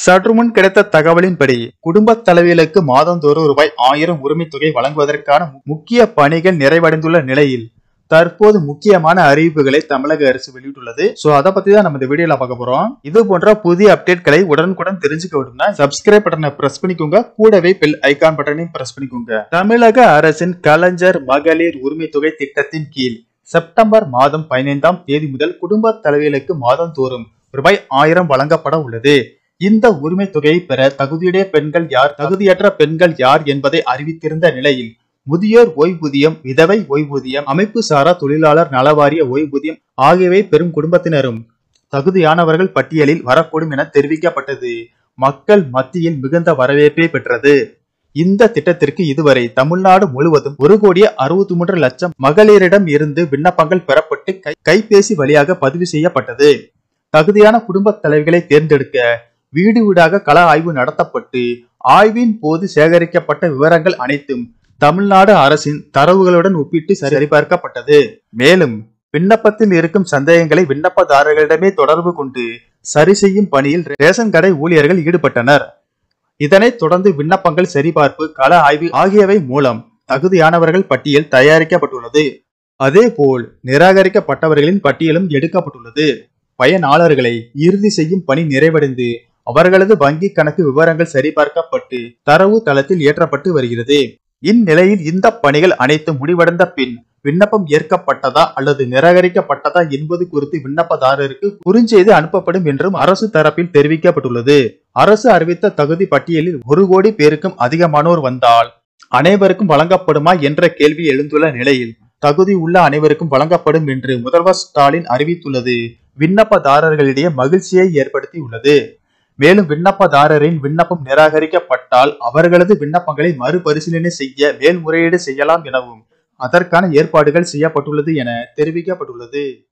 சற்று முன் கிடைத்த தகவலின்படி குடும்ப தலைவிகளுக்கு மாதந்தோறும் ரூபாய் ஆயிரம் உரிமை தொகை வழங்குவதற்கான முக்கிய பணிகள் நிறைவடைந்துள்ள நிலையில் தற்போது முக்கியமான அறிவிப்புகளை தமிழக அரசு வெளியிட்டுள்ளது சோ அதை பத்தி தான் நம்ம இந்த வீடியோல பார்க்க போறோம் இது போன்ற புதிய அப்டேட்களை உடனுக்குடன் தெரிஞ்சுக்க விடும்னா சப்ஸ்கிரைப் பட்டனை பிரஸ் பண்ணிக்கோங்க கூடவே பெல் ஐகான் பட்டனையும் பிரஸ் பண்ணிக்கோங்க தமிழக அரசின் கலைஞர் மகளிர் உரிமை தொகை திட்டத்தின் கீழ் செப்டம்பர் மாதம் பதினைந்தாம் தேதி முதல் குடும்ப தலைவிகளுக்கு மாதந்தோறும் ரூபாய் ஆயிரம் வழங்கப்பட உள்ளது இந்த உரிமை தொகையை பெற தகுதியுடைய பெண்கள் யார் தகுதியற்ற பெண்கள் யார் என்பதை அறிவித்திருந்த நிலையில் முதியோர் ஓய்வூதியம் விதவை ஓய்வூதியம் அமைப்பு சாரா தொழிலாளர் நலவாரிய ஓய்வூதியம் ஆகியவை பெரும் குடும்பத்தினரும் தகுதியானவர்கள் பட்டியலில் வரக்கூடும் என தெரிவிக்கப்பட்டது மக்கள் மத்தியில் மிகுந்த வரவேற்பை பெற்றது இந்த திட்டத்திற்கு இதுவரை தமிழ்நாடு முழுவதும் ஒரு கோடியே அறுபத்தி மூன்று லட்சம் மகளிரிடம் இருந்து விண்ணப்பங்கள் பெறப்பட்டு கை கைபேசி வழியாக பதிவு செய்யப்பட்டது தகுதியான குடும்ப தலைவிகளை தேர்ந்தெடுக்க வீடு வீடாக கள ஆய்வு நடத்தப்பட்டு ஆய்வின் போது சேகரிக்கப்பட்ட விவரங்கள் அனைத்தும் தமிழ்நாடு அரசின் தரவுகளுடன் ஒப்பிட்டு சரிபார்க்கப்பட்டது மேலும் விண்ணப்பத்தில் இருக்கும் சந்தேகங்களை விண்ணப்பதாரர்களிடமே தொடர்பு கொண்டு சரி செய்யும் பணியில் ரேஷன் கடை ஊழியர்கள் ஈடுபட்டனர் இதனைத் தொடர்ந்து விண்ணப்பங்கள் சரிபார்ப்பு கள ஆய்வு ஆகியவை மூலம் தகுதியானவர்கள் பட்டியல் தயாரிக்கப்பட்டுள்ளது அதேபோல் நிராகரிக்கப்பட்டவர்களின் பட்டியலும் எடுக்கப்பட்டுள்ளது பயனாளர்களை இறுதி செய்யும் பணி நிறைவடைந்து அவர்களது வங்கி கணக்கு விவரங்கள் சரிபார்க்கப்பட்டு தரவு தளத்தில் ஏற்றப்பட்டு வருகிறது இந்நிலையில் இந்த பணிகள் அனைத்தும் முடிவடைந்த பின் விண்ணப்பம் ஏற்கப்பட்டதா அல்லது நிராகரிக்கப்பட்டதா என்பது குறித்து விண்ணப்பதாரருக்கு குறுஞ்செய்தி அனுப்பப்படும் என்றும் அரசு தரப்பில் தெரிவிக்கப்பட்டுள்ளது அரசு அறிவித்த தகுதி பட்டியலில் ஒரு கோடி பேருக்கும் அதிகமானோர் வந்தால் அனைவருக்கும் வழங்கப்படுமா என்ற கேள்வி எழுந்துள்ள நிலையில் தகுதி உள்ள அனைவருக்கும் வழங்கப்படும் என்று முதல்வர் ஸ்டாலின் அறிவித்துள்ளது விண்ணப்பதாரர்களிடையே மகிழ்ச்சியை ஏற்படுத்தி உள்ளது மேலும் விண்ணப்பதாரரின் விண்ணப்பம் நிராகரிக்கப்பட்டால் அவர்களது விண்ணப்பங்களை மறுபரிசீலனை செய்ய மேல்முறையீடு செய்யலாம் எனவும் அதற்கான ஏற்பாடுகள் செய்யப்பட்டுள்ளது என தெரிவிக்கப்பட்டுள்ளது